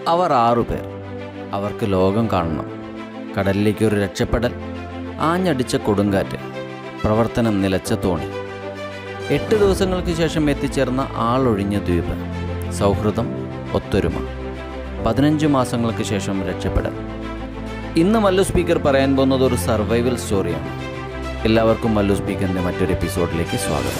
അവർ ആറുപേർ അവർക്ക് ലോകം കാണണം കടലിലേക്ക് ഒരു രക്ഷപ്പെടൽ ആഞ്ഞടിച്ച കൊടുങ്കാറ്റ് പ്രവർത്തനം നിലച്ച തോണി എട്ട് ദിവസങ്ങൾക്ക് ശേഷം എത്തിച്ചേർന്ന ആളൊഴിഞ്ഞ ദ്വീപ് സൗഹൃദം ഒത്തൊരുമ പതിനഞ്ച് മാസങ്ങൾക്ക് ശേഷം രക്ഷപ്പെടൽ ഇന്ന് മല്ലു സ്പീക്കർ പറയാൻ പോകുന്നത് ഒരു സർവൈവൽ സ്റ്റോറിയാണ് എല്ലാവർക്കും മല്ലു സ്പീക്കറിൻ്റെ മറ്റൊരു എപ്പിസോഡിലേക്ക് സ്വാഗതം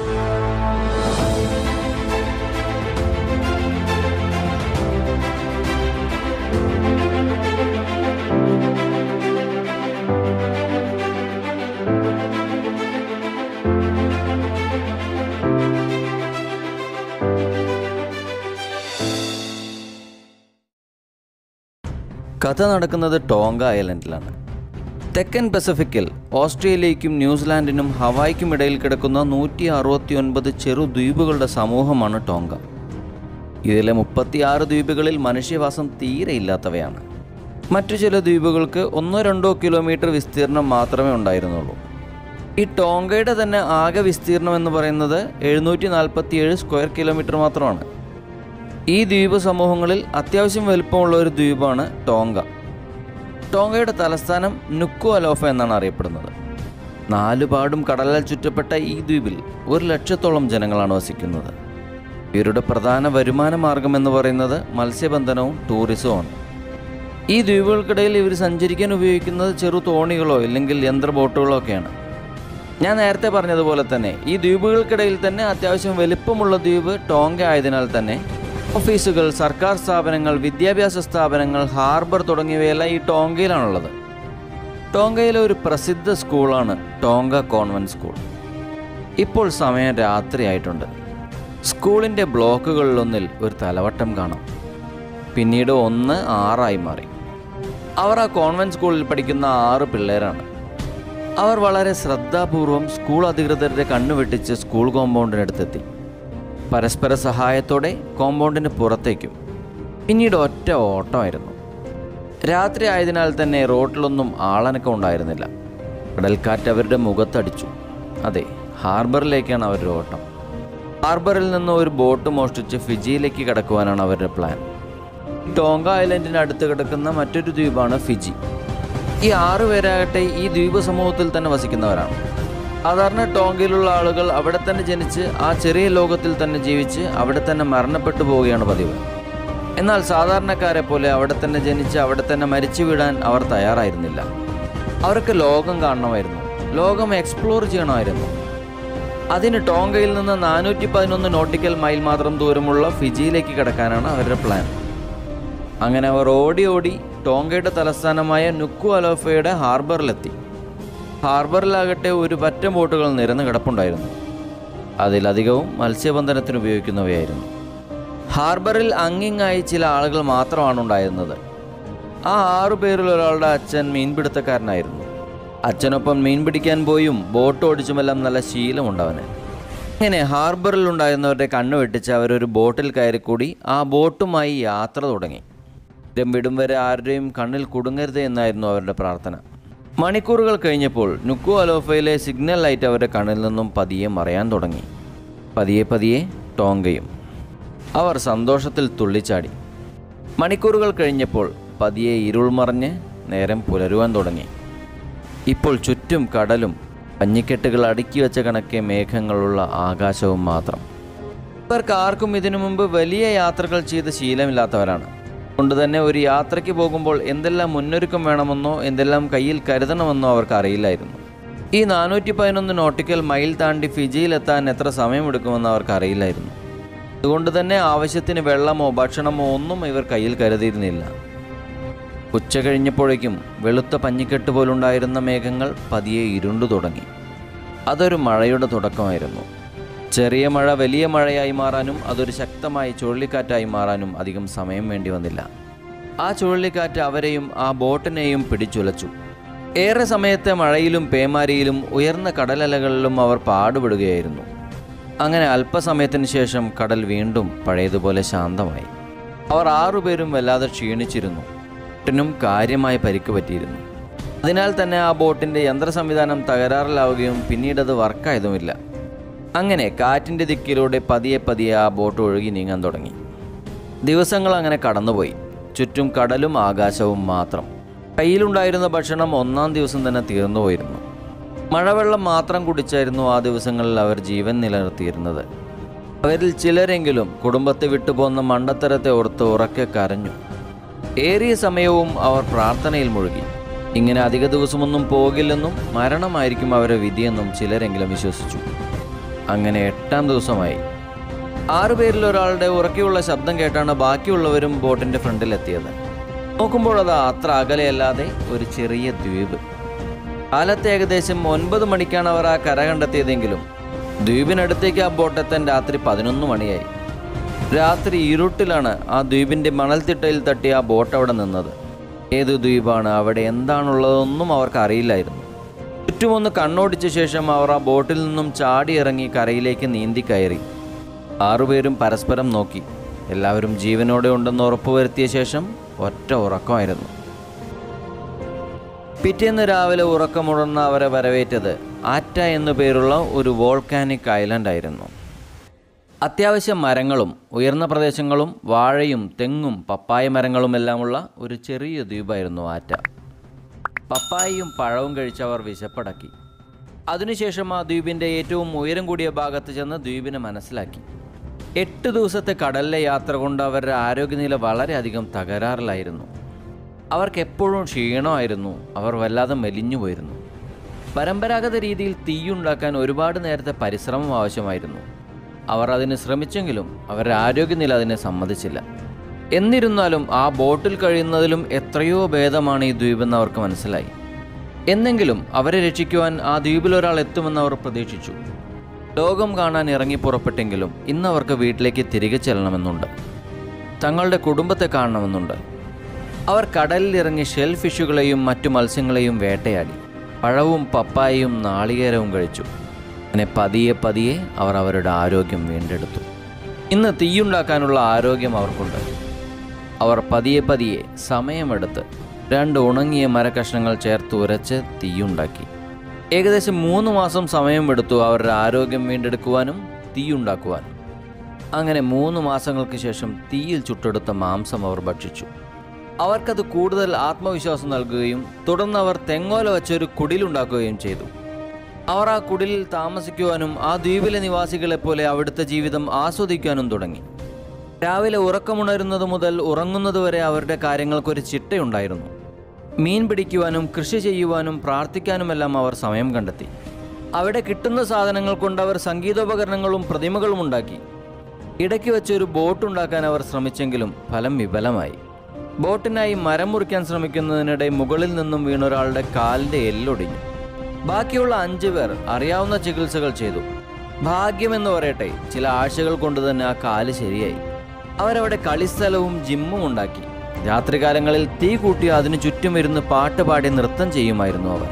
കഥ നടക്കുന്നത് ടോങ്ക ഐലൻഡിലാണ് തെക്കൻ പസഫിക്കിൽ ഓസ്ട്രേലിയയ്ക്കും ന്യൂസിലാൻഡിനും ഹവായ്ക്കും ഇടയിൽ കിടക്കുന്ന നൂറ്റി അറുപത്തി ഒൻപത് ചെറു ദ്വീപുകളുടെ സമൂഹമാണ് ടോങ്ക ഇതിലെ മുപ്പത്തിയാറ് ദ്വീപുകളിൽ മനുഷ്യവാസം തീരെ ഇല്ലാത്തവയാണ് മറ്റു ചില ദ്വീപുകൾക്ക് ഒന്നോ രണ്ടോ കിലോമീറ്റർ വിസ്തീർണം മാത്രമേ ഉണ്ടായിരുന്നുള്ളൂ ഈ ടോങ്കയുടെ തന്നെ ആകെ വിസ്തീർണം എന്ന് പറയുന്നത് എഴുന്നൂറ്റി നാൽപ്പത്തിയേഴ് സ്ക്വയർ കിലോമീറ്റർ മാത്രമാണ് ഈ ദ്വീപ് സമൂഹങ്ങളിൽ അത്യാവശ്യം വലുപ്പമുള്ള ഒരു ദ്വീപാണ് ടോങ്ക ടോങ്കയുടെ തലസ്ഥാനം നുക്കു അലോഫ എന്നാണ് അറിയപ്പെടുന്നത് നാലുപാടും കടലാൽ ചുറ്റപ്പെട്ട ഈ ദ്വീപിൽ ഒരു ലക്ഷത്തോളം ജനങ്ങളാണ് വസിക്കുന്നത് ഇവരുടെ പ്രധാന വരുമാന മാർഗം എന്ന് പറയുന്നത് മത്സ്യബന്ധനവും ടൂറിസവുമാണ് ഈ ദ്വീപുകൾക്കിടയിൽ ഇവർ സഞ്ചരിക്കാൻ ഉപയോഗിക്കുന്നത് ചെറു തോണികളോ ഇല്ലെങ്കിൽ യന്ത്ര ബോട്ടുകളോ ഒക്കെയാണ് ഞാൻ നേരത്തെ പറഞ്ഞതുപോലെ തന്നെ ഈ ദ്വീപുകൾക്കിടയിൽ തന്നെ അത്യാവശ്യം വലിപ്പമുള്ള ദ്വീപ് ടോങ്ക ആയതിനാൽ തന്നെ ഓഫീസുകൾ സർക്കാർ സ്ഥാപനങ്ങൾ വിദ്യാഭ്യാസ സ്ഥാപനങ്ങൾ ഹാർബർ തുടങ്ങിയവയെല്ലാം ഈ ടോങ്കയിലാണുള്ളത് ടോങ്കയിലെ ഒരു പ്രസിദ്ധ സ്കൂളാണ് ടോങ്ക കോൺവെൻറ്റ് സ്കൂൾ ഇപ്പോൾ സമയം രാത്രിയായിട്ടുണ്ട് സ്കൂളിൻ്റെ ബ്ലോക്കുകളിലൊന്നിൽ ഒരു തലവട്ടം കാണാം പിന്നീട് ഒന്ന് ആറായി മാറി അവർ ആ കോൺവെൻറ്റ് സ്കൂളിൽ പഠിക്കുന്ന ആറ് പിള്ളേരാണ് അവർ വളരെ ശ്രദ്ധാപൂർവം സ്കൂൾ അധികൃതരുടെ കണ്ണു വെട്ടിച്ച് സ്കൂൾ കോമ്പൗണ്ടിനടുത്തെത്തി പരസ്പര സഹായത്തോടെ കോമ്പൗണ്ടിന് പുറത്തേക്കും പിന്നീട് ഒറ്റ ഓട്ടമായിരുന്നു രാത്രി ആയതിനാൽ തന്നെ റോട്ടിലൊന്നും ആളനക്കം ഉണ്ടായിരുന്നില്ല കടൽക്കാറ്റ് അവരുടെ മുഖത്തടിച്ചു അതെ ഹാർബറിലേക്കാണ് അവരുടെ ഓട്ടം ഹാർബറിൽ നിന്ന് ഒരു ബോട്ട് മോഷ്ടിച്ച് ഫിജിയിലേക്ക് കടക്കുവാനാണ് അവരുടെ പ്ലാൻ ടോങ്ക ഐലൻഡിന് അടുത്ത് കിടക്കുന്ന മറ്റൊരു ദ്വീപാണ് ഫിജി ഈ ആറ് പേരാകട്ടെ ഈ ദ്വീപ് സമൂഹത്തിൽ തന്നെ വസിക്കുന്നവരാണ് സാധാരണ ടോങ്കയിലുള്ള ആളുകൾ അവിടെ തന്നെ ജനിച്ച് ആ ചെറിയ ലോകത്തിൽ തന്നെ ജീവിച്ച് അവിടെ തന്നെ മരണപ്പെട്ടു പോവുകയാണ് പതിവ് എന്നാൽ സാധാരണക്കാരെ പോലെ അവിടെ തന്നെ ജനിച്ച് അവിടെ തന്നെ മരിച്ചു വിടാൻ അവർ തയ്യാറായിരുന്നില്ല അവർക്ക് ലോകം കാണണമായിരുന്നു ലോകം എക്സ്പ്ലോർ ചെയ്യണമായിരുന്നു അതിന് ടോങ്കയിൽ നിന്ന് നാനൂറ്റി പതിനൊന്ന് നോട്ടിക്കൽ മൈൽ മാത്രം ദൂരമുള്ള ഫിജിയിലേക്ക് കിടക്കാനാണ് അവരുടെ പ്ലാൻ അങ്ങനെ അവർ ഓടി ഓടി ടോങ്കയുടെ തലസ്ഥാനമായ നുക്കു അലോഫയുടെ ഹാർബറിലെത്തി ഹാർബറിലാകട്ടെ ഒരു പറ്റ ബോട്ടുകൾ നിരന്ന് കിടപ്പുണ്ടായിരുന്നു അതിലധികവും മത്സ്യബന്ധനത്തിന് ഉപയോഗിക്കുന്നവയായിരുന്നു ഹാർബറിൽ അങ്ങിങ്ങായി ചില ആളുകൾ മാത്രമാണ് ഉണ്ടായിരുന്നത് ആ ആറു പേരിൽ ഒരാളുടെ അച്ഛൻ മീൻപിടുത്തക്കാരനായിരുന്നു അച്ഛനൊപ്പം മീൻ പിടിക്കാൻ പോയും ബോട്ട് ഓടിച്ചുമെല്ലാം നല്ല ശീലമുണ്ടവന് അങ്ങനെ ഹാർബറിൽ ഉണ്ടായിരുന്നവരുടെ കണ്ണു വെട്ടിച്ച് അവരൊരു ബോട്ടിൽ കയറിക്കൂടി ആ ബോട്ടുമായി യാത്ര തുടങ്ങി ഇരം വിടും വരെ ആരുടെയും കണ്ണിൽ കുടുങ്ങരുത് എന്നായിരുന്നു അവരുടെ പ്രാർത്ഥന മണിക്കൂറുകൾ കഴിഞ്ഞപ്പോൾ നുക്കു അലോഫയിലെ സിഗ്നൽ ലൈറ്റ് അവരുടെ കണ്ണിൽ നിന്നും പതിയെ മറയാൻ തുടങ്ങി പതിയെ പതിയെ ടോങ്കയും അവർ സന്തോഷത്തിൽ തുള്ളിച്ചാടി മണിക്കൂറുകൾ കഴിഞ്ഞപ്പോൾ പതിയെ ഇരുൾ മറഞ്ഞ് നേരം പുലരുവാൻ തുടങ്ങി ഇപ്പോൾ ചുറ്റും കടലും പഞ്ഞിക്കെട്ടുകൾ അടുക്കി വെച്ച കണക്കെ മേഘങ്ങളുള്ള ആകാശവും മാത്രം ഇവർക്ക് ആർക്കും ഇതിനു മുമ്പ് വലിയ യാത്രകൾ ചെയ്ത് ശീലമില്ലാത്തവരാണ് അതുകൊണ്ട് തന്നെ ഒരു യാത്രയ്ക്ക് പോകുമ്പോൾ എന്തെല്ലാം മുന്നൊരുക്കം വേണമെന്നോ എന്തെല്ലാം കയ്യിൽ കരുതണമെന്നോ അവർക്ക് അറിയില്ലായിരുന്നു ഈ നാനൂറ്റി പതിനൊന്ന് നോട്ടിക്കൽ മൈൽ താണ്ടി ഫിജിയിലെത്താൻ എത്ര സമയമെടുക്കുമെന്ന് അവർക്ക് അറിയില്ലായിരുന്നു അതുകൊണ്ട് തന്നെ ആവശ്യത്തിന് വെള്ളമോ ഭക്ഷണമോ ഒന്നും ഇവർ കയ്യിൽ കരുതിയിരുന്നില്ല ഉച്ച കഴിഞ്ഞപ്പോഴേക്കും വെളുത്ത പഞ്ഞിക്കെട്ട് പോലുണ്ടായിരുന്ന മേഘങ്ങൾ പതിയെ ഇരുണ്ടു തുടങ്ങി അതൊരു മഴയുടെ തുടക്കമായിരുന്നു ചെറിയ മഴ വലിയ മഴയായി മാറാനും അതൊരു ശക്തമായ ചുഴലിക്കാറ്റായി മാറാനും അധികം സമയം വേണ്ടി വന്നില്ല ആ ചുഴലിക്കാറ്റ് അവരെയും ആ ബോട്ടിനെയും പിടിച്ചുലച്ചു ഏറെ സമയത്തെ മഴയിലും പേമാരിയിലും ഉയർന്ന കടലലകളിലും അവർ പാടുപെടുകയായിരുന്നു അങ്ങനെ അല്പസമയത്തിന് ശേഷം കടൽ വീണ്ടും പഴയതുപോലെ ശാന്തമായി അവർ ആറുപേരും വല്ലാതെ ക്ഷീണിച്ചിരുന്നു ബോട്ടിനും കാര്യമായ പരിക്ക് പറ്റിയിരുന്നു അതിനാൽ തന്നെ ആ ബോട്ടിൻ്റെ യന്ത്ര സംവിധാനം തകരാറിലാവുകയും പിന്നീട് അത് വർക്കായതുമില്ല അങ്ങനെ കാറ്റിൻ്റെ ദിക്കിലൂടെ പതിയെ പതിയെ ആ ബോട്ട് ഒഴുകി നീങ്ങാൻ തുടങ്ങി ദിവസങ്ങൾ അങ്ങനെ കടന്നുപോയി ചുറ്റും കടലും ആകാശവും മാത്രം കയ്യിലുണ്ടായിരുന്ന ഭക്ഷണം ഒന്നാം ദിവസം തന്നെ തീർന്നുപോയിരുന്നു മഴവെള്ളം മാത്രം കുടിച്ചായിരുന്നു ആ ദിവസങ്ങളിൽ അവർ ജീവൻ നിലനിർത്തിയിരുന്നത് അവരിൽ ചിലരെങ്കിലും കുടുംബത്തെ വിട്ടുപോകുന്ന മണ്ടത്തരത്തെ ഓർത്ത് ഉറക്കെ കരഞ്ഞു ഏറിയ സമയവും അവർ പ്രാർത്ഥനയിൽ മുഴുകി ഇങ്ങനെ അധിക ദിവസമൊന്നും പോകില്ലെന്നും മരണമായിരിക്കും അവരുടെ വിധിയെന്നും ചിലരെങ്കിലും വിശ്വസിച്ചു അങ്ങനെ എട്ടാം ദിവസമായി ആറുപേരിൽ ഒരാളുടെ ഉറക്കെയുള്ള ശബ്ദം കേട്ടാണ് ബാക്കിയുള്ളവരും ബോട്ടിന്റെ ഫ്രണ്ടിലെത്തിയത് നോക്കുമ്പോൾ അത് അത്ര അകലെയല്ലാതെ ഒരു ചെറിയ ദ്വീപ് കാലത്ത് ഏകദേശം ഒൻപത് മണിക്കാണ് അവർ ആ കര കണ്ടെത്തിയതെങ്കിലും ദ്വീപിനടുത്തേക്ക് ആ ബോട്ടെത്താൻ രാത്രി പതിനൊന്ന് മണിയായി രാത്രി ഇരുട്ടിലാണ് ആ ദ്വീപിന്റെ മണൽത്തിട്ടയിൽ തട്ടി ആ ബോട്ട് അവിടെ നിന്നത് ഏത് ദ്വീപാണ് അവിടെ എന്താണുള്ളതെന്നും അവർക്ക് അറിയില്ലായിരുന്നു ചുറ്റുമൊന്ന് കണ്ണോടിച്ച ശേഷം അവർ ആ ബോട്ടിൽ നിന്നും ചാടി ഇറങ്ങി കരയിലേക്ക് നീന്തി കയറി ആറുപേരും പരസ്പരം നോക്കി എല്ലാവരും ജീവനോടെ ഉണ്ടെന്ന് ഉറപ്പുവരുത്തിയ ശേഷം ഒറ്റ ഉറക്കമായിരുന്നു പിറ്റേന്ന് രാവിലെ ഉറക്കമുണർന്ന അവരെ വരവേറ്റത് ആറ്റ എന്നു പേരുള്ള ഒരു വോൾക്കാനിക് ഐലൻഡ് ആയിരുന്നു അത്യാവശ്യം മരങ്ങളും ഉയർന്ന പ്രദേശങ്ങളും വാഴയും തെങ്ങും പപ്പായ മരങ്ങളുമെല്ലാമുള്ള ഒരു ചെറിയ ദ്വീപായിരുന്നു ആറ്റ പപ്പായയും പഴവും കഴിച്ച് അവർ വിശപ്പടക്കി അതിനുശേഷം ആ ദ്വീപിൻ്റെ ഏറ്റവും ഉയരം കൂടിയ ഭാഗത്ത് ചെന്ന് ദ്വീപിനെ മനസ്സിലാക്കി എട്ട് ദിവസത്തെ കടലിലെ യാത്ര കൊണ്ട് അവരുടെ ആരോഗ്യനില വളരെയധികം തകരാറിലായിരുന്നു അവർക്ക് എപ്പോഴും ക്ഷീണമായിരുന്നു അവർ വല്ലാതെ മെലിഞ്ഞു പോയിരുന്നു പരമ്പരാഗത രീതിയിൽ തീയുണ്ടാക്കാൻ ഒരുപാട് നേരത്തെ പരിശ്രമം ആവശ്യമായിരുന്നു അവർ അതിന് ശ്രമിച്ചെങ്കിലും അവരുടെ ആരോഗ്യനില അതിനെ സമ്മതിച്ചില്ല എന്നിരുന്നാലും ആ ബോട്ടിൽ കഴിയുന്നതിലും എത്രയോ ഭേദമാണ് ഈ ദ്വീപെന്ന് അവർക്ക് മനസ്സിലായി എന്നെങ്കിലും അവരെ രക്ഷിക്കുവാൻ ആ ദ്വീപിൽ ഒരാൾ എത്തുമെന്ന് അവർ പ്രതീക്ഷിച്ചു ലോകം കാണാൻ ഇറങ്ങി പുറപ്പെട്ടെങ്കിലും ഇന്ന് അവർക്ക് വീട്ടിലേക്ക് തിരികെ ചെല്ലണമെന്നുണ്ട് തങ്ങളുടെ കുടുംബത്തെ കാണണമെന്നുണ്ട് അവർ കടലിൽ ഇറങ്ങി ഷെൽ ഫിഷുകളെയും മറ്റു മത്സ്യങ്ങളെയും വേട്ടയാടി പഴവും പപ്പായയും നാളികേരവും കഴിച്ചു അങ്ങനെ പതിയെ പതിയെ അവർ അവരുടെ ആരോഗ്യം വീണ്ടെടുത്തു ഇന്ന് തീയുണ്ടാക്കാനുള്ള ആരോഗ്യം അവർക്കുണ്ട് അവർ പതിയെ പതിയെ സമയമെടുത്ത് രണ്ട് ഉണങ്ങിയ മരക്കഷ്ണങ്ങൾ ചേർത്ത് ഉരച്ച് തീയുണ്ടാക്കി ഏകദേശം മൂന്ന് മാസം സമയമെടുത്തു അവരുടെ ആരോഗ്യം വീണ്ടെടുക്കുവാനും തീയുണ്ടാക്കുവാനും അങ്ങനെ മൂന്ന് മാസങ്ങൾക്ക് ശേഷം തീയിൽ ചുട്ടെടുത്ത മാംസം അവർ ഭക്ഷിച്ചു അവർക്കത് കൂടുതൽ ആത്മവിശ്വാസം നൽകുകയും തുടർന്ന് അവർ തെങ്ങോല വച്ചൊരു കുടിലുണ്ടാക്കുകയും ചെയ്തു അവർ ആ കുടിലിൽ താമസിക്കുവാനും ആ ദ്വീപിലെ നിവാസികളെ പോലെ അവിടുത്തെ ജീവിതം ആസ്വദിക്കാനും തുടങ്ങി രാവിലെ ഉറക്കമുണരുന്നത് മുതൽ ഉറങ്ങുന്നതുവരെ അവരുടെ കാര്യങ്ങൾക്കൊരു ചിട്ടയുണ്ടായിരുന്നു മീൻ പിടിക്കുവാനും കൃഷി ചെയ്യുവാനും പ്രാർത്ഥിക്കാനുമെല്ലാം അവർ സമയം കണ്ടെത്തി അവിടെ കിട്ടുന്ന സാധനങ്ങൾ കൊണ്ട് അവർ സംഗീതോപകരണങ്ങളും പ്രതിമകളും ഉണ്ടാക്കി ഇടയ്ക്ക് വെച്ച് ഒരു ബോട്ട് ഉണ്ടാക്കാൻ അവർ ശ്രമിച്ചെങ്കിലും ഫലം വിഫലമായി ബോട്ടിനായി മരം മുറിക്കാൻ ശ്രമിക്കുന്നതിനിടെ മുകളിൽ നിന്നും വീണൊരാളുടെ കാലിൻ്റെ എല്ലൊടിഞ്ഞു ബാക്കിയുള്ള അഞ്ചു പേർ അറിയാവുന്ന ചികിത്സകൾ ചെയ്തു ഭാഗ്യമെന്ന് പറയട്ടെ ചില ആഴ്ചകൾ കൊണ്ട് തന്നെ ആ കാല് ശരിയായി അവരവിടെ കളിസ്ഥലവും ജിമ്മും ഉണ്ടാക്കി രാത്രികാലങ്ങളിൽ തീ കൂട്ടി അതിനു ചുറ്റും ഇരുന്ന് പാട്ട് പാടി നൃത്തം ചെയ്യുമായിരുന്നു അവർ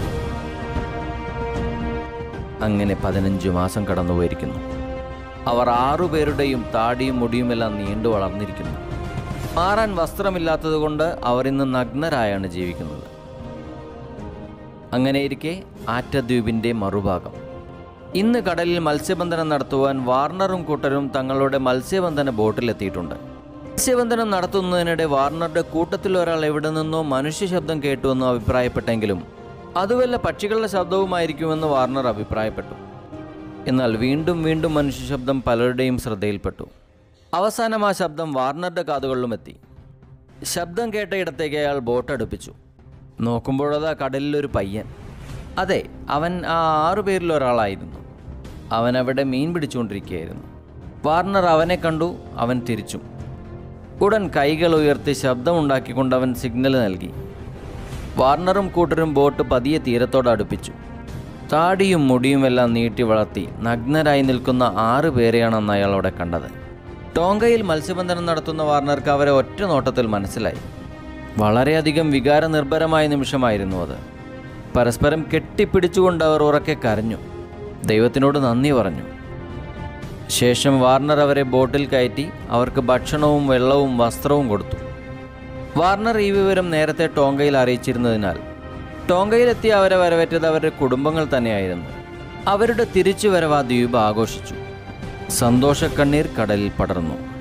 അങ്ങനെ പതിനഞ്ച് മാസം കടന്നുപോയിരിക്കുന്നു അവർ ആറുപേരുടെയും താടിയും മുടിയുമെല്ലാം നീണ്ടു വളർന്നിരിക്കുന്നു മാറാൻ വസ്ത്രമില്ലാത്തതുകൊണ്ട് അവർ ഇന്ന് നഗ്നരായാണ് ജീവിക്കുന്നത് അങ്ങനെയിരിക്കെ ആറ്റദ്വീപിൻ്റെ മറുഭാഗം ഇന്ന് കടലിൽ മത്സ്യബന്ധനം നടത്തുവാൻ വാർണറും കൂട്ടരും തങ്ങളുടെ മത്സ്യബന്ധന ബോട്ടിലെത്തിയിട്ടുണ്ട് മത്സ്യബന്ധനം നടത്തുന്നതിനിടെ വാർണറുടെ കൂട്ടത്തിൽ ഒരാൾ എവിടെ നിന്നോ മനുഷ്യ ശബ്ദം കേട്ടുവെന്ന് അഭിപ്രായപ്പെട്ടെങ്കിലും അതുവല്ല പക്ഷികളുടെ ശബ്ദവുമായിരിക്കുമെന്ന് വാർണർ അഭിപ്രായപ്പെട്ടു എന്നാൽ വീണ്ടും വീണ്ടും മനുഷ്യ ശബ്ദം പലരുടെയും ശ്രദ്ധയിൽപ്പെട്ടു അവസാനം ആ ശബ്ദം വാർണറുടെ കാതുകളിലും എത്തി ശബ്ദം കേട്ട ഇടത്തേക്ക് അയാൾ ബോട്ട് അടുപ്പിച്ചു നോക്കുമ്പോഴതാ കടലിലൊരു പയ്യൻ അതെ അവൻ ആ ആറു പേരിൽ ഒരാളായിരുന്നു അവൻ അവിടെ മീൻ പിടിച്ചുകൊണ്ടിരിക്കുകയായിരുന്നു വാർണർ അവനെ കണ്ടു അവൻ തിരിച്ചു ഉടൻ കൈകൾ ഉയർത്തി ശബ്ദമുണ്ടാക്കിക്കൊണ്ട് അവൻ സിഗ്നൽ നൽകി വാർണറും കൂട്ടരും ബോട്ട് പതിയെ തീരത്തോട് അടുപ്പിച്ചു താടിയും മുടിയുമെല്ലാം നീട്ടി വളർത്തി നഗ്നരായി നിൽക്കുന്ന ആറ് പേരെയാണെന്ന് അയാൾ അവിടെ കണ്ടത് ടോങ്കയിൽ മത്സ്യബന്ധനം നടത്തുന്ന വാർണർക്ക് അവരെ ഒറ്റ നോട്ടത്തിൽ മനസ്സിലായി വളരെയധികം വികാരനിർഭരമായ നിമിഷമായിരുന്നു അത് പരസ്പരം കെട്ടിപ്പിടിച്ചുകൊണ്ട് അവർ ഉറക്കെ കരഞ്ഞു ദൈവത്തിനോട് നന്ദി പറഞ്ഞു ശേഷം വാർണർ അവരെ ബോട്ടിൽ കയറ്റി അവർക്ക് ഭക്ഷണവും വെള്ളവും വസ്ത്രവും കൊടുത്തു വാർണർ ഈ വിവരം നേരത്തെ ടോങ്കയിൽ അറിയിച്ചിരുന്നതിനാൽ ടോങ്കയിലെത്തിയ അവരെ വരവേറ്റത് അവരുടെ കുടുംബങ്ങൾ തന്നെയായിരുന്നു അവരുടെ തിരിച്ചുവരവ് ആ ദ്വീപ് ആഘോഷിച്ചു സന്തോഷക്കണ്ണീർ കടലിൽ പടർന്നു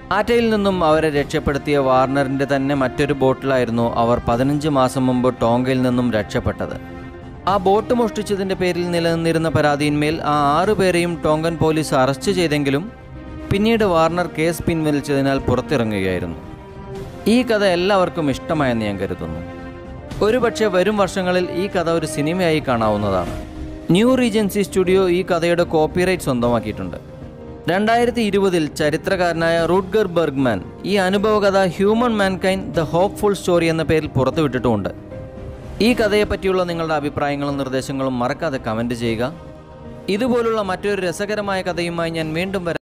ആറ്റയിൽ നിന്നും അവരെ രക്ഷപ്പെടുത്തിയ വാർണറിൻ്റെ തന്നെ മറ്റൊരു ബോട്ടിലായിരുന്നു അവർ പതിനഞ്ച് മാസം മുമ്പ് ടോങ്കയിൽ നിന്നും രക്ഷപ്പെട്ടത് ആ ബോട്ട് മോഷ്ടിച്ചതിൻ്റെ പേരിൽ നിലനിന്നിരുന്ന പരാതിയിന്മേൽ ആ ആറു പേരെയും ടോങ്കൻ പോലീസ് അറസ്റ്റ് ചെയ്തെങ്കിലും പിന്നീട് വാർണർ കേസ് പിൻവലിച്ചതിനാൽ പുറത്തിറങ്ങുകയായിരുന്നു ഈ കഥ എല്ലാവർക്കും ഇഷ്ടമായെന്ന് ഞാൻ കരുതുന്നു ഒരുപക്ഷെ വരും വർഷങ്ങളിൽ ഈ കഥ ഒരു സിനിമയായി കാണാവുന്നതാണ് ന്യൂ റീജൻസി സ്റ്റുഡിയോ ഈ കഥയുടെ കോപ്പിറൈറ്റ് സ്വന്തമാക്കിയിട്ടുണ്ട് രണ്ടായിരത്തി ഇരുപതിൽ ചരിത്രകാരനായ റൂട്ട്ഗർ ബർഗ്മാൻ ഈ അനുഭവകഥ human mankind the hopeful story എന്ന പേരിൽ പുറത്തുവിട്ടിട്ടുമുണ്ട് ഈ കഥയെപ്പറ്റിയുള്ള നിങ്ങളുടെ അഭിപ്രായങ്ങളും നിർദ്ദേശങ്ങളും മറക്കാതെ കമൻറ്റ് ചെയ്യുക ഇതുപോലുള്ള മറ്റൊരു രസകരമായ കഥയുമായി ഞാൻ വീണ്ടും വരാം